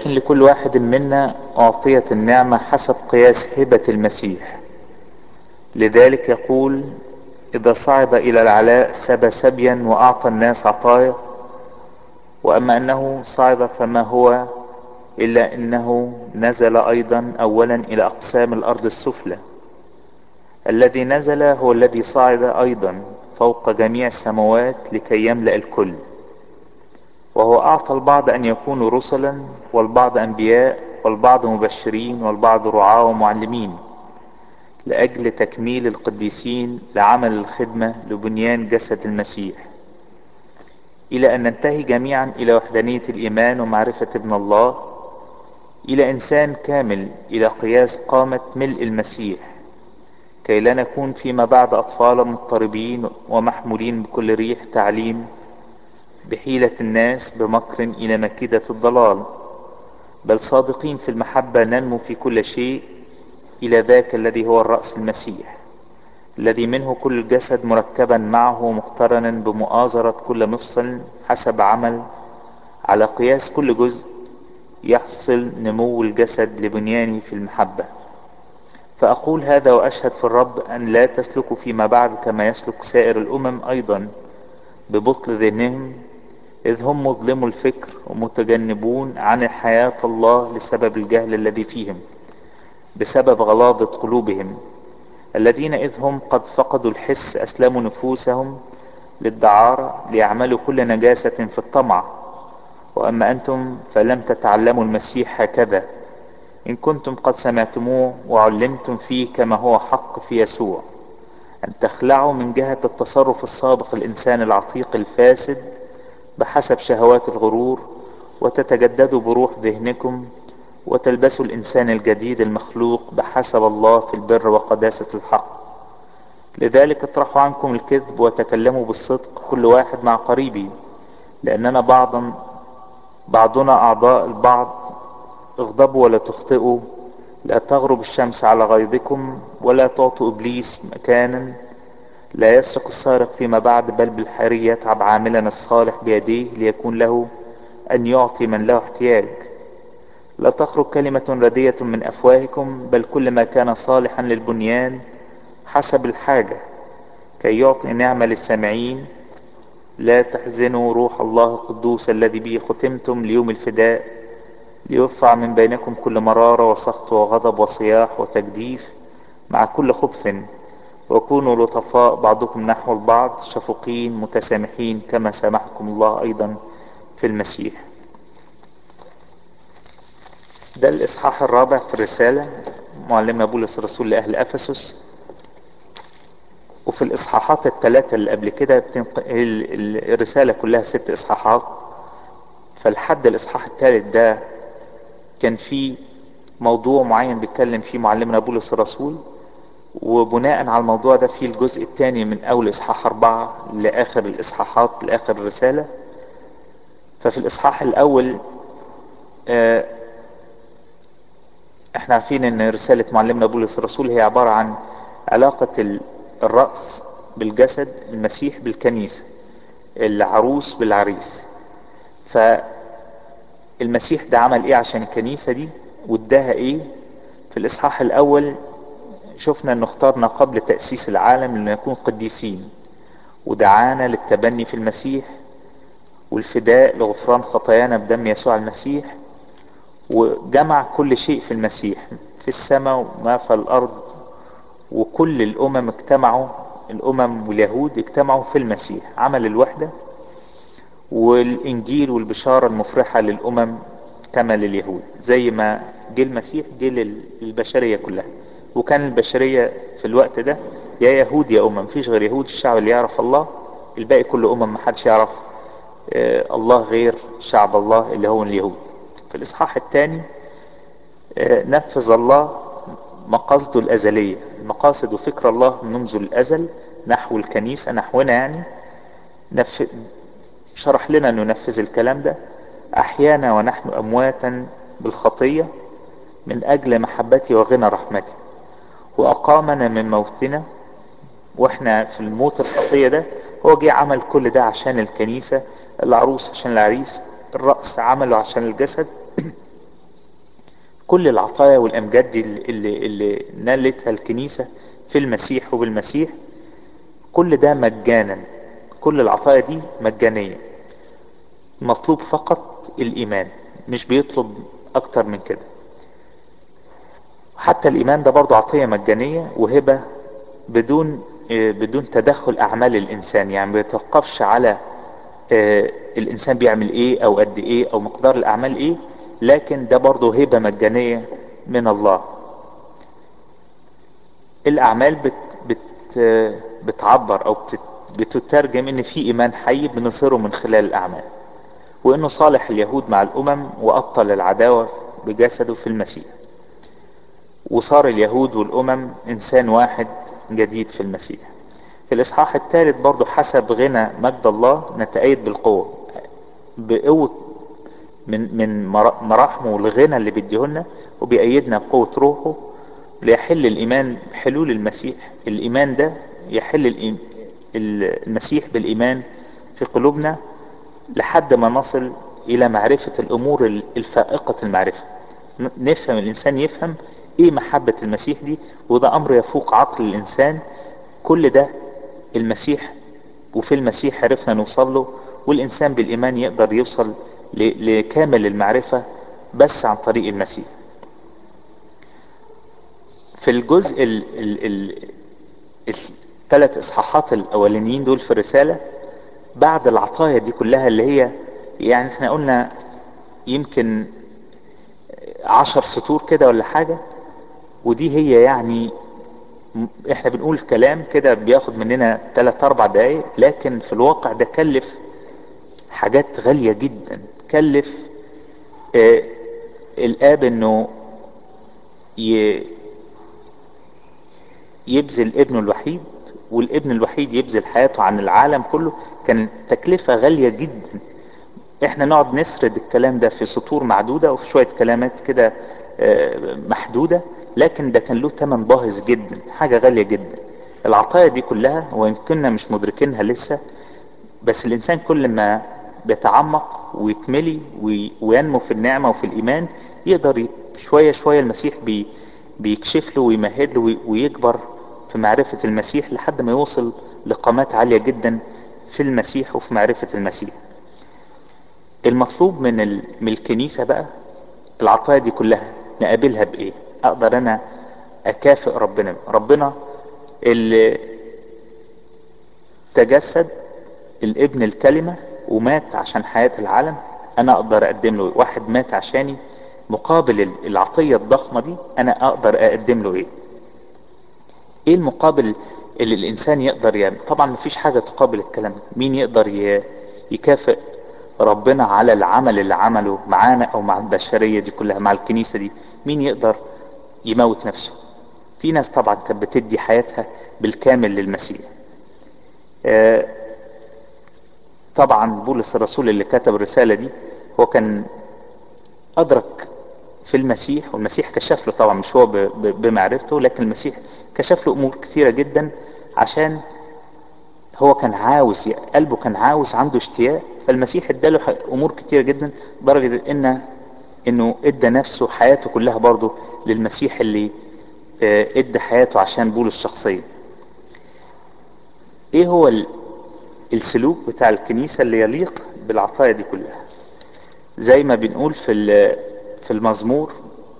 لكن لكل واحد منا أعطيت النعمة حسب قياس هبة المسيح لذلك يقول إذا صعد إلى العلاء سبى سبيا وأعطى الناس عطايا وأما أنه صعد فما هو إلا أنه نزل أيضا أولا إلى أقسام الأرض السفلى الذي نزل هو الذي صعد أيضا فوق جميع السماوات لكي يملأ الكل وهو أعطى البعض أن يكونوا رسلا والبعض أنبياء والبعض مبشرين والبعض رعاة ومعلمين لأجل تكميل القديسين لعمل الخدمة لبنيان جسد المسيح إلى أن ننتهي جميعا إلى وحدانية الإيمان ومعرفة ابن الله إلى إنسان كامل إلى قياس قامة ملء المسيح كي لا نكون فيما بعد أطفالا مضطربين ومحمولين بكل ريح تعليم بحيلة الناس بمكر إلى مكيدة الضلال بل صادقين في المحبة ننمو في كل شيء إلى ذاك الذي هو الرأس المسيح الذي منه كل الجسد مركبا معه مقترنا بمؤازرة كل مفصل حسب عمل على قياس كل جزء يحصل نمو الجسد لبنيانه في المحبة فأقول هذا وأشهد في الرب أن لا تسلكوا فيما بعد كما يسلك سائر الأمم أيضا ببطل ذهنهم إذ هم مظلموا الفكر ومتجنبون عن حياة الله لسبب الجهل الذي فيهم بسبب غلاظة قلوبهم الذين إذ هم قد فقدوا الحس أسلموا نفوسهم للدعارة ليعملوا كل نجاسة في الطمع وأما أنتم فلم تتعلموا المسيح هكذا إن كنتم قد سمعتموه وعلمتم فيه كما هو حق في يسوع أن تخلعوا من جهة التصرف السابق الإنسان العتيق الفاسد بحسب شهوات الغرور وتتجددوا بروح ذهنكم وتلبسوا الإنسان الجديد المخلوق بحسب الله في البر وقداسة الحق لذلك اطرحوا عنكم الكذب وتكلموا بالصدق كل واحد مع قريبه لأننا بعضا بعضنا أعضاء البعض اغضبوا ولا تخطئوا لا تغرب الشمس على غيظكم ولا تعطوا إبليس مكانا لا يسرق السارق فيما بعد بل بالحري يتعب عاملا الصالح بيديه ليكون له أن يعطي من له احتياج لا تخرج كلمة ردية من أفواهكم بل كل ما كان صالحا للبنيان حسب الحاجة كي يعطي نعمة للسامعين لا تحزنوا روح الله القدوس الذي به ختمتم ليوم الفداء ليرفع من بينكم كل مرارة وسخط وغضب وصياح وتجديف مع كل خبث وكونوا لطفاء بعضكم نحو البعض شفقين متسامحين كما سامحكم الله أيضا في المسيح ده الإصحاح الرابع في الرسالة معلمنا بولس الرسول لأهل أفسس وفي الإصحاحات الثلاثة اللي قبل كده بتنق... الرسالة كلها ست إصحاحات فالحد الإصحاح الثالث ده كان في موضوع معين بيتكلم فيه معلمنا بولس الرسول وبناء على الموضوع ده في الجزء الثاني من أول إصحاح أربعة لآخر الإصحاحات لآخر الرسالة ففي الإصحاح الأول آه احنا عارفين ان رسالة معلمنا بولس الرسول هي عبارة عن علاقة الرأس بالجسد المسيح بالكنيسة العروس بالعريس فالمسيح ده عمل ايه عشان الكنيسة دي واداها ايه في الاصحاح الاول شفنا انه اختارنا قبل تأسيس العالم لنكون قديسين ودعانا للتبني في المسيح والفداء لغفران خطايانا بدم يسوع المسيح وجمع كل شيء في المسيح في السماء وما في الأرض وكل الأمم اجتمعوا الأمم واليهود اجتمعوا في المسيح عمل الوحدة والإنجيل والبشارة المفرحة للأمم كما لليهود زي ما جه المسيح جه للبشرية كلها وكان البشرية في الوقت ده يا يهود يا أمم مفيش غير يهود الشعب اللي يعرف الله الباقي كله أمم محدش يعرف الله غير شعب الله اللي هو اليهود في الإصحاح الثاني نفذ الله مقاصده الأزلية المقاصد وفكر الله منذ الأزل نحو الكنيسة نحونا يعني نف... شرح لنا أنه ننفذ الكلام ده أحيانا ونحن أمواتا بالخطية من أجل محبتي وغنى رحمتي وأقامنا من موتنا وإحنا في الموت الخطية ده هو جه عمل كل ده عشان الكنيسة العروس عشان العريس الرأس عمله عشان الجسد كل العطايا والامجاد دي اللي, اللي نالتها الكنيسة في المسيح وبالمسيح كل ده مجانا كل العطايا دي مجانية مطلوب فقط الايمان مش بيطلب اكتر من كده حتى الايمان ده برضو عطية مجانية وهبة بدون بدون تدخل اعمال الانسان يعني ما بيتوقفش على الانسان بيعمل ايه او قد ايه او مقدار الاعمال ايه لكن ده برضو هبة مجانية من الله الاعمال بت بت بتعبر او بت بتترجم ان في ايمان حي بنظهره من خلال الاعمال وانه صالح اليهود مع الامم وابطل العداوة بجسده في المسيح وصار اليهود والامم انسان واحد جديد في المسيح في الاصحاح الثالث برضو حسب غنى مجد الله نتأيد بالقوة بقوة من من مراحمه والغنى اللي بيديهولنا وبيأيدنا بقوة روحه ليحل الايمان بحلول المسيح الايمان ده يحل المسيح بالايمان في قلوبنا لحد ما نصل الى معرفة الامور الفائقة المعرفة نفهم الانسان يفهم ايه محبة المسيح دي وده امر يفوق عقل الانسان كل ده المسيح وفي المسيح عرفنا نوصل له والانسان بالايمان يقدر يوصل لكامل المعرفة بس عن طريق المسيح في الجزء ال ال ال الثلاث اصحاحات الاولانيين دول في الرسالة بعد العطايا دي كلها اللي هي يعني احنا قلنا يمكن عشر سطور كده ولا حاجة ودي هي يعني احنا بنقول كلام كده بياخد مننا 3 4 دقايق لكن في الواقع ده كلف حاجات غالية جدا كلف آه الاب انه يبذل ابنه الوحيد والابن الوحيد يبذل حياته عن العالم كله كان تكلفة غالية جدا احنا نقعد نسرد الكلام ده في سطور معدودة وفي شوية كلامات كده آه محدودة لكن ده كان له تمن باهظ جدا حاجة غالية جدا العطايا دي كلها وان كنا مش مدركينها لسه بس الانسان كل ما بيتعمق ويتملي وينمو في النعمة وفي الايمان يقدر شوية شوية المسيح بي بيكشف له ويمهد له ويكبر في معرفة المسيح لحد ما يوصل لقامات عالية جدا في المسيح وفي معرفة المسيح المطلوب من, ال... من الكنيسة بقى العطايا دي كلها نقابلها بايه اقدر انا اكافئ ربنا ربنا اللي تجسد الابن الكلمة ومات عشان حياة العالم انا اقدر اقدم له واحد مات عشاني مقابل العطية الضخمة دي انا اقدر اقدم له ايه ايه المقابل اللي الانسان يقدر يعني طبعا مفيش حاجة تقابل الكلام مين يقدر يكافئ ربنا على العمل اللي عمله معانا او مع البشرية دي كلها مع الكنيسة دي مين يقدر يموت نفسه في ناس طبعا كانت بتدي حياتها بالكامل للمسيح آه طبعا بولس الرسول اللي كتب الرسالة دي هو كان ادرك في المسيح والمسيح كشف له طبعا مش هو بمعرفته لكن المسيح كشف له امور كثيرة جدا عشان هو كان عاوز قلبه كان عاوز عنده اشتياق فالمسيح اداله امور كتيرة جدا لدرجة ان انه ادى نفسه حياته كلها برضه للمسيح اللي ادى حياته عشان بولس شخصيا ايه هو السلوك بتاع الكنيسة اللي يليق بالعطايا دي كلها زي ما بنقول في في المزمور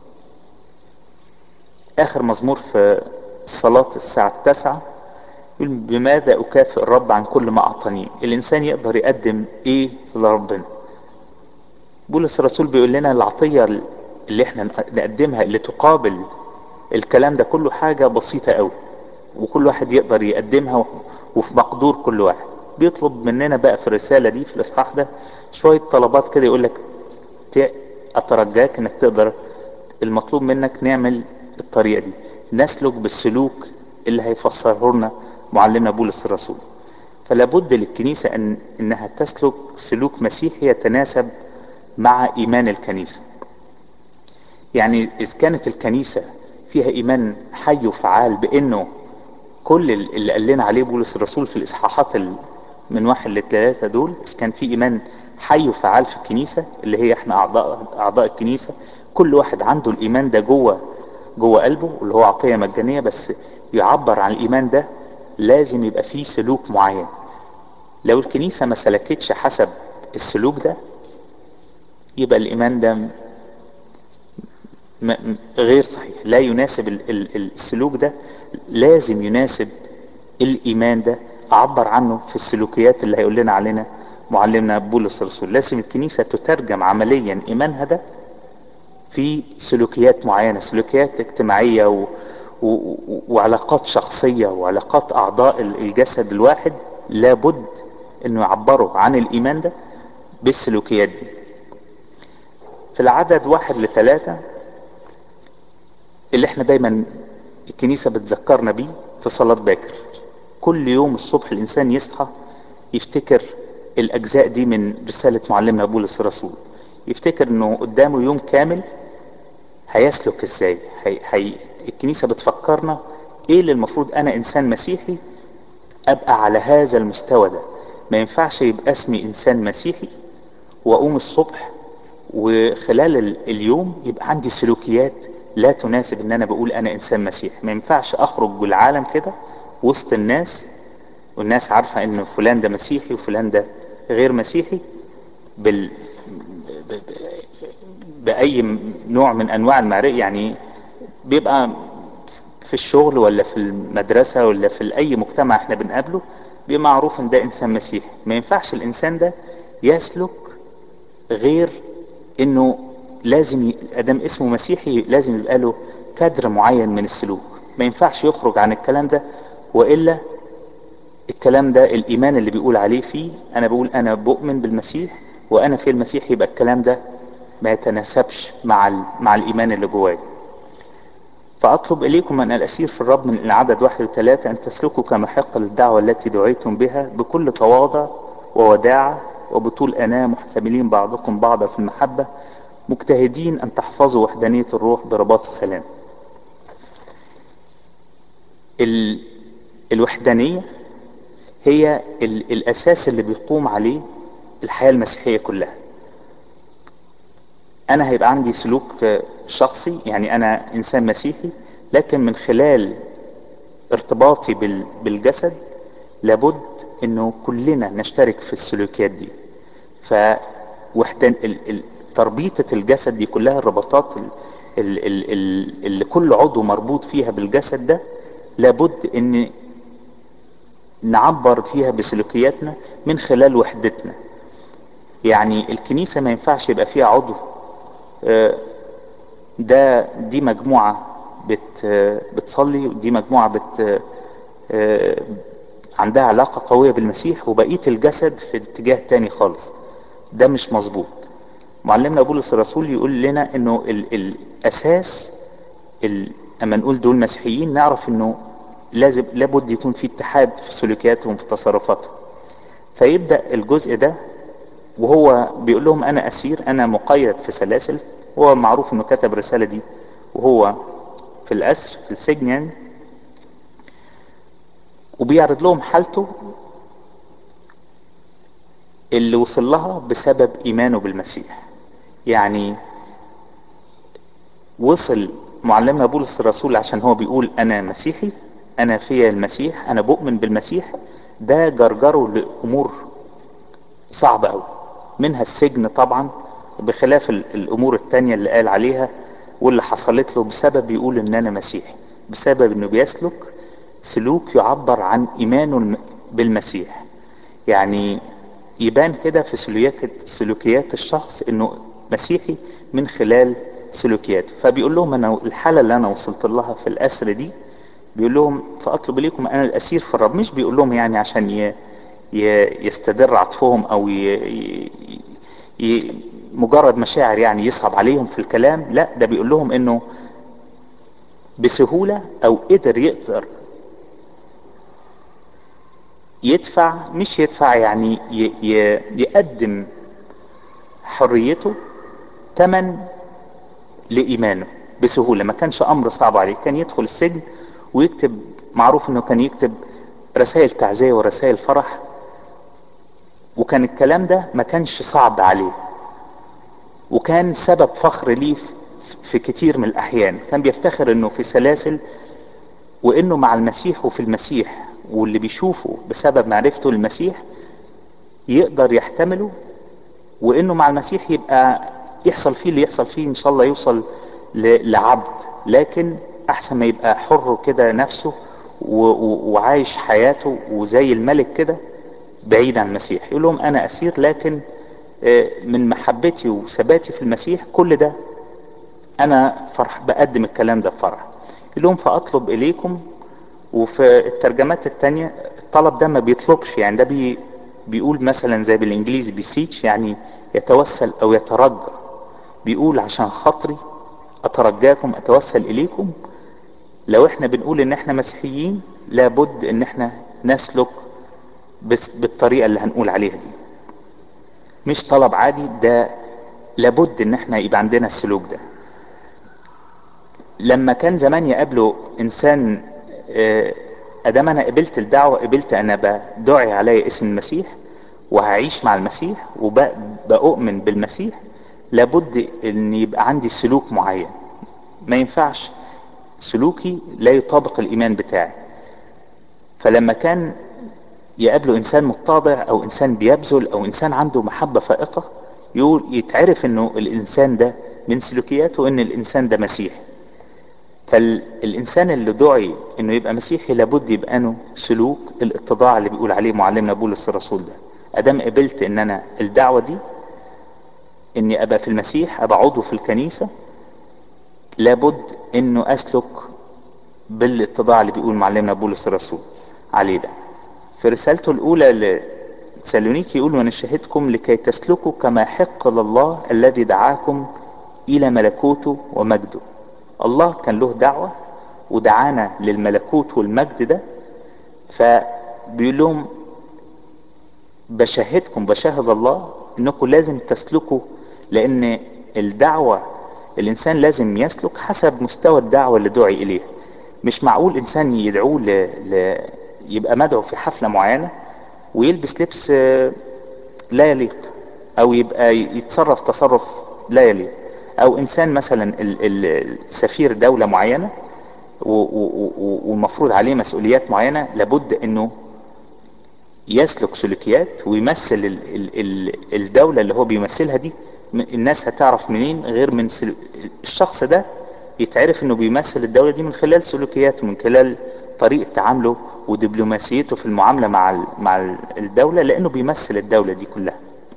اخر مزمور في الصلاة الساعة التاسعة يقول بماذا اكافئ الرب عن كل ما اعطاني الانسان يقدر يقدم ايه لربنا بولس الرسول بيقول لنا العطية اللي احنا نقدمها اللي تقابل الكلام ده كله حاجة بسيطة قوي وكل واحد يقدر يقدمها وفي مقدور كل واحد بيطلب مننا بقى في الرسالة دي في الاصحاح ده شوية طلبات كده يقول لك اترجاك انك تقدر المطلوب منك نعمل الطريقة دي نسلك بالسلوك اللي هيفسره لنا معلمنا بولس الرسول فلا بد للكنيسة ان انها تسلك سلوك مسيحي يتناسب مع ايمان الكنيسة يعني اذا كانت الكنيسة فيها ايمان حي وفعال بانه كل اللي قال لنا عليه بولس الرسول في الاصحاحات من واحد لثلاثة دول اذا كان في ايمان حي وفعال في الكنيسة اللي هي احنا اعضاء اعضاء الكنيسة كل واحد عنده الايمان ده جوه جوه قلبه اللي هو عطية مجانية بس يعبر عن الايمان ده لازم يبقى فيه سلوك معين لو الكنيسة ما سلكتش حسب السلوك ده يبقى الايمان ده م- م- غير صحيح لا يناسب ال- ال- السلوك ده لازم يناسب الايمان ده اعبر عنه في السلوكيات اللي هيقول لنا علينا معلمنا بولس الرسول لازم الكنيسة تترجم عمليا ايمانها ده في سلوكيات معينة سلوكيات اجتماعية و... و... و... وعلاقات شخصية وعلاقات اعضاء الجسد الواحد لابد انه يعبروا عن الايمان ده بالسلوكيات دي في العدد واحد لثلاثة اللي احنا دايما الكنيسة بتذكرنا بيه في صلاة باكر كل يوم الصبح الانسان يصحى يفتكر الاجزاء دي من رسالة معلمنا بولس الرسول يفتكر انه قدامه يوم كامل هيسلك ازاي هي... هي... الكنيسة بتفكرنا ايه اللي المفروض انا انسان مسيحي ابقى على هذا المستوى ده ما ينفعش يبقى اسمي انسان مسيحي واقوم الصبح وخلال ال- اليوم يبقى عندي سلوكيات لا تناسب ان انا بقول انا انسان مسيحي ما ينفعش اخرج بالعالم كده وسط الناس والناس عارفة ان فلان ده مسيحي وفلان ده غير مسيحي بال... ب... ب... بأي نوع من أنواع المعرفة يعني بيبقى في الشغل ولا في المدرسة ولا في أي مجتمع احنا بنقابله بيبقى معروف ان ده إنسان مسيحي ما ينفعش الإنسان ده يسلك غير انه لازم ي... ادام اسمه مسيحي لازم يبقى له كادر معين من السلوك ما ينفعش يخرج عن الكلام ده والا الكلام ده الايمان اللي بيقول عليه فيه انا بقول انا بؤمن بالمسيح وانا في المسيح يبقى الكلام ده ما يتناسبش مع ال... مع الايمان اللي جواي فاطلب اليكم ان الاسير في الرب من العدد واحد وثلاثة ان تسلكوا كما حق للدعوة التي دعيتم بها بكل تواضع ووداعة وبطول انا محتملين بعضكم بعضا في المحبة مجتهدين ان تحفظوا وحدانية الروح برباط السلام ال... الوحدانية هي ال... الاساس اللي بيقوم عليه الحياة المسيحية كلها انا هيبقى عندي سلوك شخصي يعني انا انسان مسيحي لكن من خلال ارتباطي بال... بالجسد لابد انه كلنا نشترك في السلوكيات دي فوحدان ال... ال... تربيطة الجسد دي كلها الرباطات ال... ال... ال... ال... اللي كل عضو مربوط فيها بالجسد ده لابد ان نعبر فيها بسلوكياتنا من خلال وحدتنا يعني الكنيسة ما ينفعش يبقى فيها عضو ده دي مجموعة بت بتصلي ودي مجموعة بت عندها علاقة قوية بالمسيح وبقية الجسد في اتجاه تاني خالص ده مش مظبوط معلمنا بولس الرسول يقول لنا انه ال الاساس ال اما نقول دول مسيحيين نعرف انه لازم لابد يكون في اتحاد في سلوكياتهم في تصرفاتهم فيبدأ الجزء ده وهو بيقول لهم انا اسير انا مقيد في سلاسل هو معروف انه كتب الرسالة دي وهو في الاسر في السجن يعني وبيعرض لهم حالته اللي وصل لها بسبب ايمانه بالمسيح يعني وصل معلمنا بولس الرسول عشان هو بيقول انا مسيحي انا فيا المسيح انا بؤمن بالمسيح ده جرجره لامور صعبة قوي منها السجن طبعا بخلاف الامور التانية اللي قال عليها واللي حصلت له بسبب يقول ان انا مسيحي بسبب انه بيسلك سلوك يعبر عن ايمانه بالمسيح يعني يبان كده في سلوكيات سلوكيات الشخص انه مسيحي من خلال سلوكياته فبيقول لهم انا الحالة اللي انا وصلت لها في الاسر دي بيقول لهم فاطلب اليكم انا الاسير في الرب مش بيقول لهم يعني عشان ي... ي... يستدر عطفهم او ي... ي... مجرد مشاعر يعني يصعب عليهم في الكلام لا ده بيقول لهم انه بسهولة او قدر يقدر يدفع مش يدفع يعني ي... ي... يقدم حريته تمن لإيمانه بسهولة ما كانش أمر صعب عليه كان يدخل السجن ويكتب معروف أنه كان يكتب رسائل تعزية ورسائل فرح وكان الكلام ده ما كانش صعب عليه وكان سبب فخر ليه في كتير من الاحيان كان بيفتخر انه في سلاسل وانه مع المسيح وفي المسيح واللي بيشوفه بسبب معرفته للمسيح يقدر يحتمله وانه مع المسيح يبقى يحصل فيه اللي يحصل فيه ان شاء الله يوصل لعبد لكن احسن ما يبقى حر كده نفسه وعايش حياته وزي الملك كده بعيد عن المسيح يقول لهم انا اسير لكن من محبتي وثباتي في المسيح كل ده انا فرح بقدم الكلام ده بفرح يقول لهم فاطلب اليكم وفي الترجمات التانية الطلب ده ما بيطلبش يعني ده بي بيقول مثلا زي بالانجليزي بيسيتش يعني يتوسل او يترجى بيقول عشان خاطري اترجاكم اتوسل اليكم لو احنا بنقول ان احنا مسيحيين لابد ان احنا نسلك بس بالطريقة اللي هنقول عليها دي مش طلب عادي ده لابد ان احنا يبقى عندنا السلوك ده لما كان زمان يقابله انسان ادام انا قبلت الدعوة قبلت انا بدعي علي اسم المسيح وهعيش مع المسيح وبأؤمن بالمسيح لابد ان يبقى عندي سلوك معين ما ينفعش سلوكي لا يطابق الايمان بتاعي فلما كان يقابله انسان متضع او انسان بيبذل او انسان عنده محبة فائقة يقول يتعرف انه الانسان ده من سلوكياته ان الانسان ده مسيحي فالانسان اللي دعي انه يبقى مسيحي لابد يبقى له سلوك الاتضاع اللي بيقول عليه معلمنا بولس الرسول ده ادام قبلت ان انا الدعوة دي اني ابقى في المسيح ابقى عضو في الكنيسة لابد انه اسلك بالاتضاع اللي بيقول معلمنا بولس الرسول عليه ده في رسالته الاولى لتسالونيكي يقول وانا شهدكم لكي تسلكوا كما حق لله الذي دعاكم الى ملكوته ومجده الله كان له دعوة ودعانا للملكوت والمجد ده فبيقول لهم بشهدكم بشهد الله انكم لازم تسلكوا لان الدعوة الانسان لازم يسلك حسب مستوى الدعوة اللي دعي اليه مش معقول انسان يدعوه ل... ل... يبقى مدعو في حفلة معينة ويلبس لبس لا يليق او يبقى يتصرف تصرف لا يليق او انسان مثلا سفير دولة معينة والمفروض عليه مسؤوليات معينة لابد انه يسلك سلوكيات ويمثل ال ال ال الدولة اللي هو بيمثلها دي الناس هتعرف منين غير من سلو... الشخص ده يتعرف انه بيمثل الدولة دي من خلال سلوكياته من خلال طريقة تعامله ودبلوماسيته في المعاملة مع مع الدولة لانه بيمثل الدولة دي كلها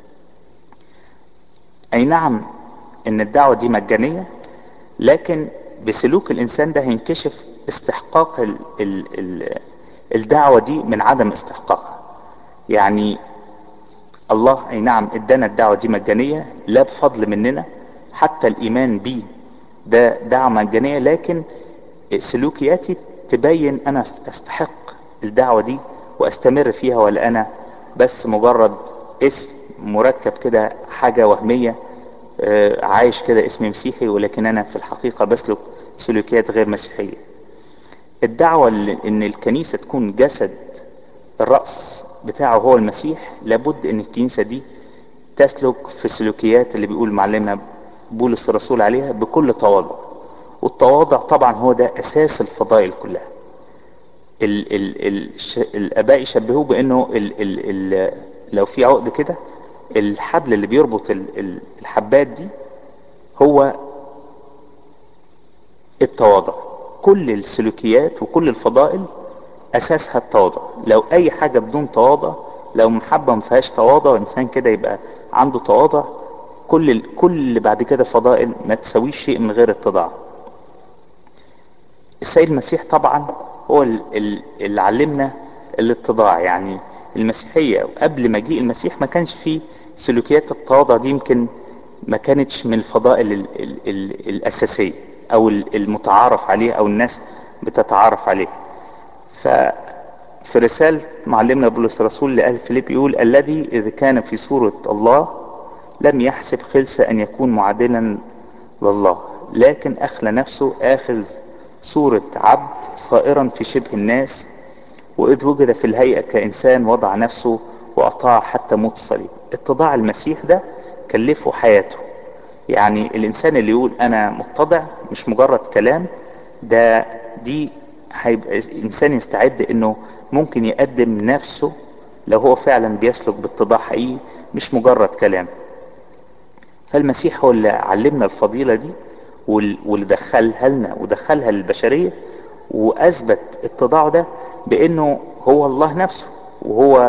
اي نعم ان الدعوة دي مجانية لكن بسلوك الانسان ده هينكشف استحقاق ال ال ال الدعوة دي من عدم استحقاقها يعني الله اي نعم ادانا الدعوة دي مجانية لا بفضل مننا حتى الايمان بيه ده دعوة مجانية لكن سلوكياتي تبين انا استحق الدعوة دي واستمر فيها ولا انا بس مجرد اسم مركب كده حاجة وهمية عايش كده اسمي مسيحي ولكن انا في الحقيقة بسلك سلوكيات غير مسيحية الدعوة ان الكنيسة تكون جسد الرأس بتاعه هو المسيح لابد ان الكنيسة دي تسلك في السلوكيات اللي بيقول معلمنا بولس الرسول عليها بكل تواضع والتواضع طبعا هو ده اساس الفضائل كلها ال ال ال الاباء يشبهوه بانه ال ال ال لو في عقد كده الحبل اللي بيربط الحبات دي هو التواضع كل السلوكيات وكل الفضائل اساسها التواضع لو اي حاجة بدون تواضع لو محبة ما فيهاش تواضع انسان كده يبقى عنده تواضع كل كل اللي بعد كده فضائل ما تسويش شيء من غير اتضاع السيد المسيح طبعا هو اللي علمنا الاتضاع يعني المسيحية قبل مجيء المسيح ما كانش فيه سلوكيات التواضع دي يمكن ما كانتش من الفضائل ال ال ال الأساسية أو المتعارف عليه أو الناس بتتعارف عليه ففي رسالة معلمنا بولس الرسول لآل فيليب يقول الذي إذ كان في صورة الله لم يحسب خلسة أن يكون معادلا لله لكن أخلى نفسه آخذ صورة عبد صائرا في شبه الناس وإذ وجد في الهيئة كإنسان وضع نفسه وأطاع حتى موت الصليب اتضاع المسيح ده كلفه حياته يعني الانسان اللي يقول انا متضع مش مجرد كلام ده دي هيبقى انسان يستعد انه ممكن يقدم نفسه لو هو فعلا بيسلك باتضاع حقيقي مش مجرد كلام فالمسيح هو اللي علمنا الفضيلة دي واللي دخلها لنا ودخلها للبشرية واثبت اتضاعه ده بانه هو الله نفسه وهو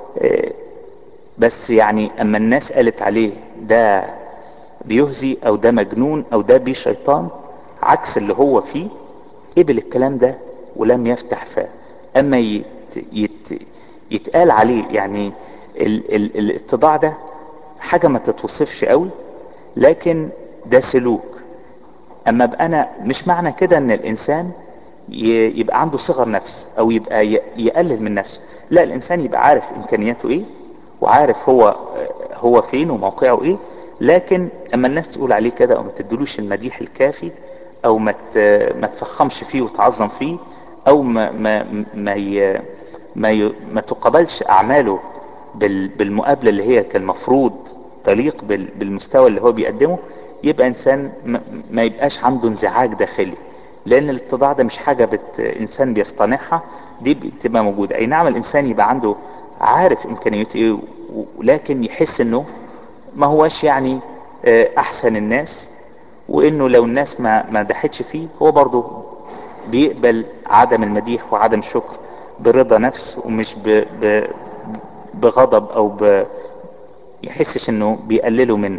بس يعني اما الناس قالت عليه ده بيهزي او ده مجنون او ده بيه شيطان عكس اللي هو فيه قبل الكلام ده ولم يفتح فاه اما يت يت يتقال عليه يعني ال ال الاتضاع ده حاجة ما تتوصفش قوي لكن ده سلوك اما ابقى انا مش معنى كده ان الانسان يبقى عنده صغر نفس او يبقى يقلل من نفسه لا الانسان يبقى عارف امكانياته ايه وعارف هو هو فين وموقعه ايه لكن اما الناس تقول عليه كده او ما تدلوش المديح الكافي او ما ما تفخمش فيه وتعظم فيه او ما ما ما ي ما, ي ما تقبلش اعماله بالمقابله اللي هي كان المفروض تليق بالمستوى اللي هو بيقدمه يبقى انسان ما يبقاش عنده انزعاج داخلي لان الاتضاع ده مش حاجه بت انسان بيصطنعها دي بتبقى موجوده اي نعم الانسان يبقى عنده عارف امكانياته ايه ولكن يحس انه ما هوش يعني احسن الناس وانه لو الناس ما ما دحتش فيه هو برضه بيقبل عدم المديح وعدم الشكر برضا نفس ومش ب ب بغضب او ب يحسش انه بيقللوا منه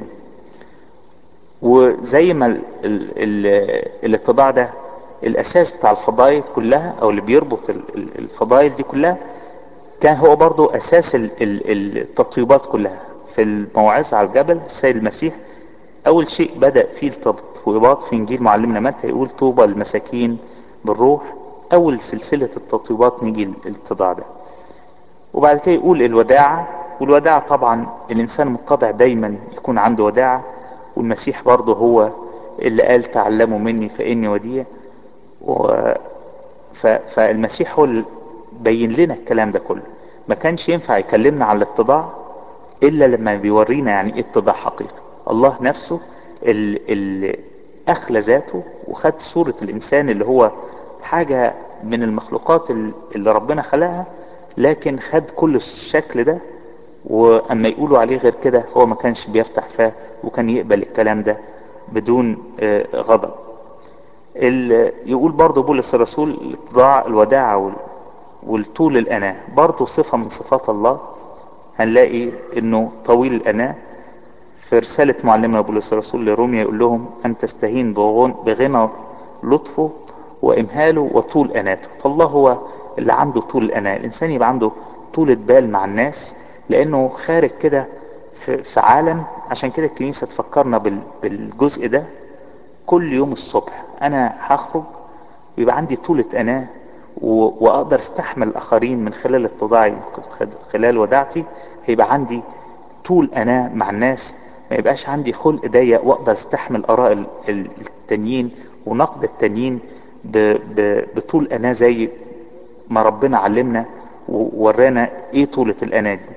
وزي ما ال ال ال الاتضاع ده الاساس بتاع الفضائل كلها او اللي بيربط الفضائل دي كلها كان هو برضو اساس التطيبات كلها في الموعظة على الجبل السيد المسيح اول شيء بدأ فيه التطويبات في انجيل معلمنا متى يقول طوبى المساكين بالروح اول سلسلة التطويبات نيجي الاتضاع ده وبعد كده يقول الوداعة والوداعة طبعا الانسان متضع دايما يكون عنده وداعة والمسيح برضه هو اللي قال تعلموا مني فاني وديع و... ف... فالمسيح هو اللي بين لنا الكلام ده كله ما كانش ينفع يكلمنا عن الاتضاع الا لما بيورينا يعني ايه اتضاع حقيقي الله نفسه اللي, اللي اخلى ذاته وخد صورة الانسان اللي هو حاجة من المخلوقات اللي ربنا خلقها لكن خد كل الشكل ده واما يقولوا عليه غير كده هو ما كانش بيفتح فاه وكان يقبل الكلام ده بدون غضب يقول برضه بولس الرسول الاتضاع الوداعة والطول الأناة برضه صفة من صفات الله هنلاقي انه طويل الأناة في رسالة معلمنا بولس الرسول لروميا يقول لهم أن تستهين بغنى لطفه وإمهاله وطول أناته فالله هو اللي عنده طول الأناة الإنسان يبقى عنده طولة بال مع الناس لأنه خارج كده في عالم عشان كده الكنيسة تفكرنا بالجزء ده كل يوم الصبح أنا هخرج ويبقى عندي طولة أناة وأقدر استحمل الآخرين من خلال اتضاعي خلال وداعتي هيبقى عندي طول أناة مع الناس ما يبقاش عندي خلق ضيق واقدر استحمل اراء التانيين ونقد التانيين بطول انا زي ما ربنا علمنا وورانا ايه طولة الانا دي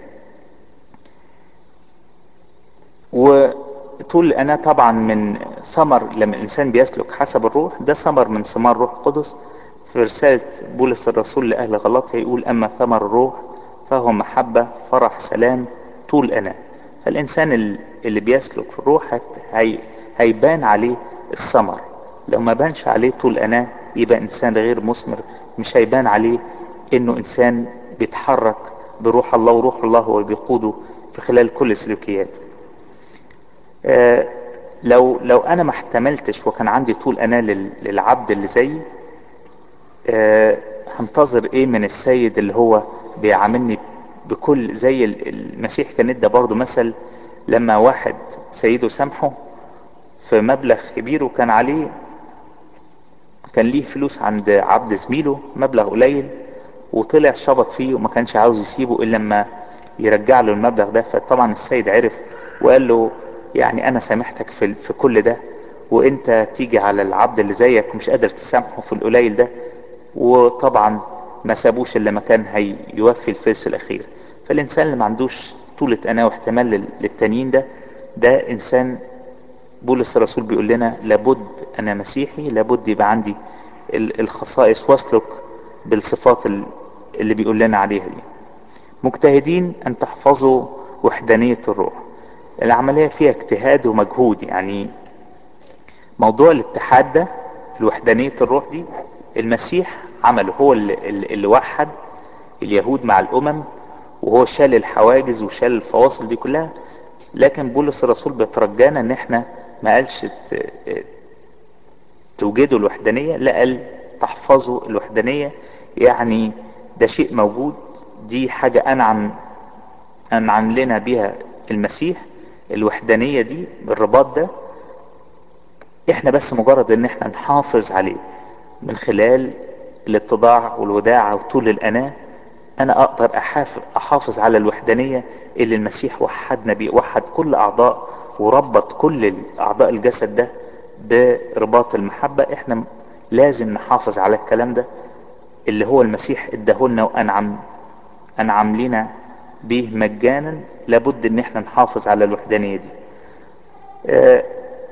وطول الانا طبعا من ثمر لما الانسان بيسلك حسب الروح ده ثمر من ثمار روح القدس في رسالة بولس الرسول لأهل غلطية يقول أما ثمر الروح فهو محبة فرح سلام طول أنا فالإنسان اللي بيسلك في الروح هي هيبان عليه الثمر لو ما بانش عليه طول أنا يبقى إنسان غير مثمر مش هيبان عليه إنه إنسان بيتحرك بروح الله وروح الله هو اللي بيقوده في خلال كل سلوكياته آه لو لو أنا ما احتملتش وكان عندي طول أنا للعبد اللي زيي آه هنتظر ايه من السيد اللي هو بيعاملني بكل زي المسيح كان ادى برضه مثل لما واحد سيده سامحه في مبلغ كبير وكان عليه كان ليه فلوس عند عبد زميله مبلغ قليل وطلع شبط فيه وما كانش عاوز يسيبه الا لما يرجع له المبلغ ده فطبعا السيد عرف وقال له يعني انا سامحتك في, في كل ده وانت تيجي على العبد اللي زيك ومش قادر تسامحه في القليل ده وطبعا ما سابوش الا ما كان هيوفي الفلس الاخير فالانسان اللي ما عندوش طولة انا واحتمال للتانيين ده ده انسان بولس الرسول بيقول لنا لابد انا مسيحي لابد يبقى عندي الخصائص واسلك بالصفات اللي بيقول لنا عليها دي مجتهدين ان تحفظوا وحدانية الروح العملية فيها اجتهاد ومجهود يعني موضوع الاتحاد ده الوحدانية الروح دي المسيح عمله هو اللي, اللي وحد اليهود مع الامم وهو شال الحواجز وشال الفواصل دي كلها لكن بولس الرسول بيترجانا ان احنا ما قالش توجدوا الوحدانية لا قال تحفظوا الوحدانية يعني ده شيء موجود دي حاجة انعم انعم لنا بها المسيح الوحدانية دي بالرباط ده احنا بس مجرد ان احنا نحافظ عليه من خلال الاتضاع والوداعة وطول الاناة انا اقدر أحافظ, احافظ على الوحدانية اللي المسيح وحدنا بيه وحد كل اعضاء وربط كل اعضاء الجسد ده برباط المحبة احنا لازم نحافظ على الكلام ده اللي هو المسيح اداهولنا وانعم انعم لنا به مجانا لابد ان احنا نحافظ على الوحدانية دي اه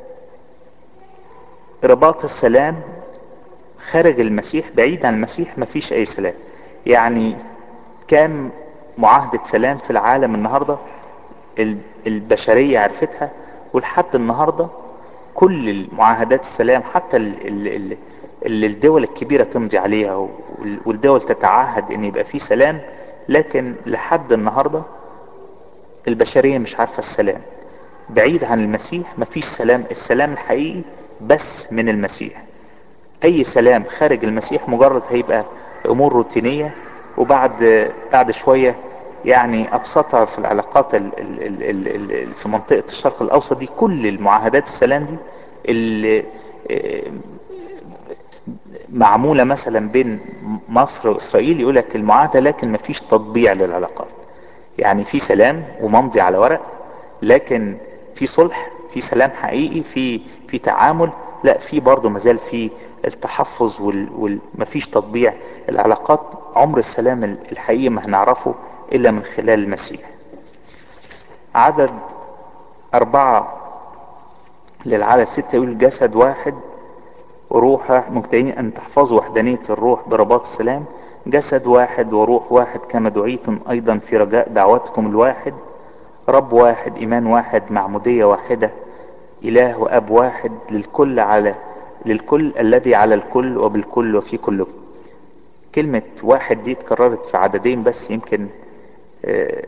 رباط السلام خارج المسيح بعيد عن المسيح مفيش اي سلام يعني كام معاهدة سلام في العالم النهاردة البشرية عرفتها ولحد النهاردة كل المعاهدات السلام حتى اللي الدول الكبيرة تمضي عليها والدول تتعهد ان يبقى في سلام لكن لحد النهاردة البشرية مش عارفة السلام بعيد عن المسيح مفيش سلام السلام الحقيقي بس من المسيح اي سلام خارج المسيح مجرد هيبقى امور روتينية وبعد بعد شوية يعني ابسطها في العلاقات ال ال ال ال في منطقة الشرق الاوسط دي كل المعاهدات السلام دي اللي معمولة مثلا بين مصر واسرائيل يقول لك المعاهدة لكن مفيش تطبيع للعلاقات يعني في سلام وممضي على ورق لكن في صلح في سلام حقيقي في في تعامل لا في برضه مازال في التحفظ ومفيش تطبيع العلاقات عمر السلام الحقيقي ما هنعرفه الا من خلال المسيح عدد اربعة للعدد ستة يقول جسد واحد وروح مجتهدين ان تحفظوا وحدانية الروح برباط السلام جسد واحد وروح واحد كما دعيتم ايضا في رجاء دعوتكم الواحد رب واحد ايمان واحد معمودية واحدة اله واب واحد للكل على للكل الذي على الكل وبالكل وفي كله كلمة واحد دي اتكررت في عددين بس يمكن اه